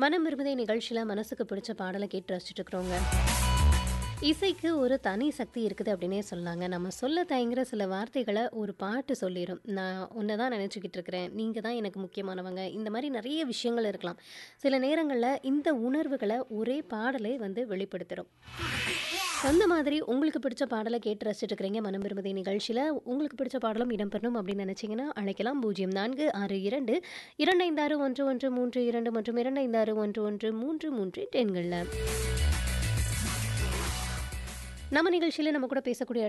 மனம் விரும்புதே நிகழ்ச்சியில் மனசுக்கு பிடிச்ச பாடலை கேட்டு ரசிச்சுட்டு இருக்கிறோங்க இசைக்கு ஒரு தனி சக்தி இருக்குது அப்படின்னே சொல்லாங்க நம்ம சொல்ல தயங்குற சில வார்த்தைகளை ஒரு பாட்டு சொல்லிடும் நான் உன்னை தான் நினச்சிக்கிட்டு இருக்கிறேன் நீங்கள் தான் எனக்கு முக்கியமானவங்க இந்த மாதிரி நிறைய விஷயங்கள் இருக்கலாம் சில நேரங்களில் இந்த உணர்வுகளை ஒரே பாடலே வந்து வெளிப்படுத்திடும் அந்த மாதிரி உங்களுக்கு பிடிச்ச பாடலை கேட்டு ரசிச்சுட்டு இருக்கிறீங்க மனம் விரும்புதே நிகழ்ச்சியில் உங்களுக்கு பிடிச்ச பாடலும் இடம்பெறணும் அப்படின்னு நினச்சிங்கன்னா அழைக்கலாம் பூஜ்ஜியம் நான்கு ஆறு இரண்டு இரண்டு ஐந்து ஆறு ஒன்று ஒன்று மூன்று இரண்டு மற்றும் இரண்டு ஐந்து ஆறு ஒன்று ஒன்று மூன்று மூன்று டென்களில் நம்ம நிகழ்ச்சியில் நம்ம கூட பேசக்கூடிய